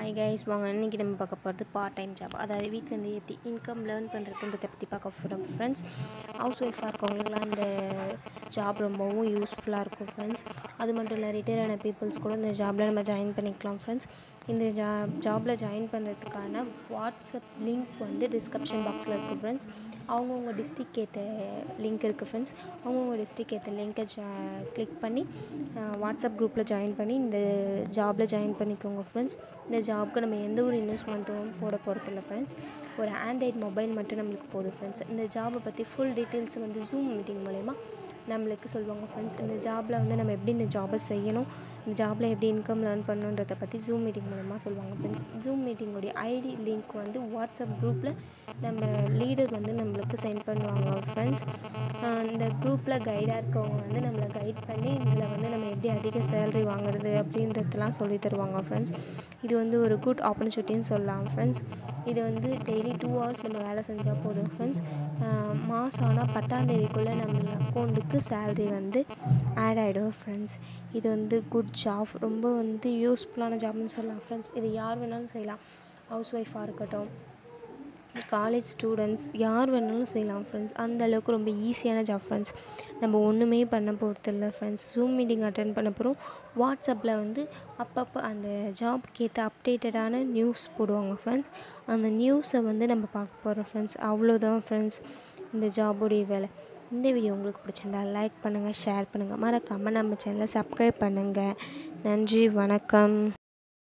hi guys வாங்க இன்றைக்கி நம்ம பார்க்க போகிறது பார்ட் டைம் ஜாப் அதாவது வீட்டிலேருந்து எப்படி இன்கம் லேர்ன் பண்ணுறதுன்றதை பற்றி பார்க்க போகிறோம் ஃப்ரெண்ட்ஸ் ஹவுஸ் ஒய்ஃபாக இருக்கவங்களுக்குலாம் இந்த ஜாப் ரொம்பவும் யூஸ்ஃபுல்லாக இருக்கும் ஃப்ரெண்ட்ஸ் அது மட்டும் இல்லை ரிட்டையர் ஆன பீப்புள்ஸ் கூட இந்த ஜாபில் நம்ம ஜாயின் பண்ணிக்கலாம் ஃப்ரெண்ட்ஸ் இந்த ஜா ஜாபில் ஜாயின் பண்ணுறதுக்கான வாட்ஸ்அப் லிங்க் வந்து டிஸ்கிரிப்ஷன் பாக்ஸில் இருக்குது ஃப்ரெண்ட்ஸ் அவங்கவுங்க டிஸ்ட்ரிக் ஏற்ற லிங்க் இருக்குது ஃப்ரெண்ட்ஸ் அவங்கவுங்க டிஸ்ட்ரிக் ஏற்ற லிங்க்கை ஜா கிளிக் பண்ணி வாட்ஸ்அப் குரூப்பில் ஜாயின் பண்ணி இந்த ஜாபில் ஜாயின் பண்ணிக்கோங்க ஃப்ரெண்ட்ஸ் இந்த ஜாப்க்கு நம்ம எந்த ஒரு இன்வெஸ்ட்மெண்ட்டும் போட போகிறதில்ல ஃப்ரெண்ட்ஸ் ஒரு ஆண்ட்ராய்ட் மொபைல் மட்டும் நம்மளுக்கு போதும் ஃப்ரெண்ட்ஸ் இந்த ஜாபை பற்றி ஃபுல் டீட்டெயில்ஸ் வந்து ஜூம் மீட்டிங் மூலயமா நம்மளுக்கு சொல்லுவாங்க ஃப்ரெண்ட்ஸ் இந்த ஜாபில் வந்து நம்ம எப்படி இந்த ஜாபை செய்யணும் இந்த ஜாபில் எப்படி இன்கம் லேர்ன் பண்ணணுன்றதை பற்றி ஜூம் மீட்டிங் மூலமாக சொல்லுவாங்க ஃப்ரெண்ட்ஸ் ஜூம் மீட்டிங்கோடைய ஐடி லிங்க் வந்து வாட்ஸ்அப் குரூப்பில் நம்ம லீடர் வந்து நம்மளுக்கு சென்ட் பண்ணுவாங்க ஃப்ரெண்ட்ஸ் இந்த குரூப்பில் கைடாக இருக்கவங்க வந்து நம்மளை கைட் பண்ணி இதில் வந்து நம்ம எப்படி அதிக சேலரி வாங்குறது அப்படின்றதெல்லாம் சொல்லி தருவாங்க ஃப்ரெண்ட்ஸ் இது வந்து ஒரு குட் ஆப்பர்ச்சுனிட்டின்னு சொல்லலாம் ஃப்ரெண்ட்ஸ் இது வந்து டெய்லி டூ ஹவர்ஸ் நம்ம வேலை செஞ்சால் போதும் ஃப்ரெண்ட்ஸ் மாதம் ஆனால் பத்தாந்தேதிக்குள்ளே நம்ம அக்கௌண்ட்டுக்கு சேலரி வந்து ஆட் ஆகிடும் ஃப்ரெண்ட்ஸ் இது வந்து குட் ஜாப் ரொம்ப வந்து யூஸ்ஃபுல்லான ஜாப்னு சொல்லலாம் ஃப்ரெண்ட்ஸ் இது யார் வேணாலும் செய்யலாம் ஹவுஸ் ஒய்ஃபாக இருக்கட்டும் காலேஜ் ஸ்டூடெண்ட்ஸ் யார் வேணாலும் செய்யலாம் ஃப்ரெண்ட்ஸ் அந்த அளவுக்கு ரொம்ப ஈஸியான ஜாப் ஃப்ரெண்ட்ஸ் நம்ம ஒன்றுமே பண்ண போகிறதில்ல ஃப்ரெண்ட்ஸ் ஜூம் மீட்டிங் அட்டன் பண்ண போகிறோம் வாட்ஸ்அப்பில் வந்து அப்பப்போ அந்த ஜாப்க்கு ஏற்ற அப்டேட்டடான நியூஸ் போடுவாங்க ஃப்ரெண்ட்ஸ் அந்த நியூஸை வந்து நம்ம பார்க்க போகிறோம் ஃப்ரெண்ட்ஸ் அவ்வளோதான் ஃப்ரெண்ட்ஸ் இந்த ஜாபுடைய வேலை இந்த வீடியோ உங்களுக்கு பிடிச்சிருந்தா லைக் பண்ணுங்கள் ஷேர் பண்ணுங்கள் மறக்காமல் நம்ம சேனலை சப்ஸ்கிரைப் பண்ணுங்கள் நன்றி வணக்கம்